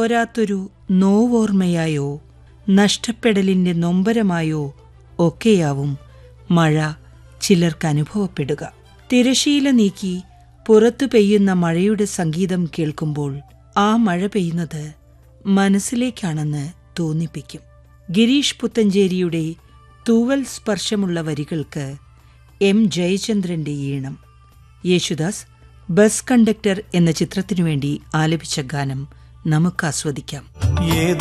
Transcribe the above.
പോരാത്തൊരു നോവോർമ്മയായോ നഷ്ടപ്പെടലിന്റെ നൊമ്പരമായോ ഒക്കെയാവും മഴ ചിലർക്ക് അനുഭവപ്പെടുക തിരശീല നീക്കി പുറത്തു പെയ്യുന്ന മഴയുടെ സംഗീതം കേൾക്കുമ്പോൾ ആ മഴ പെയ്യുന്നത് മനസ്സിലേക്കാണെന്ന് തോന്നിപ്പിക്കും ഗിരീഷ് പുത്തഞ്ചേരിയുടെ തൂവൽ സ്പർശമുള്ള വരികൾക്ക് എം ജയചന്ദ്രന്റെ ഈണം യേശുദാസ് ബസ് കണ്ടക്ടർ എന്ന ചിത്രത്തിനു വേണ്ടി ആലപിച്ച ഗാനം നമുക്ക് ആസ്വദിക്കാം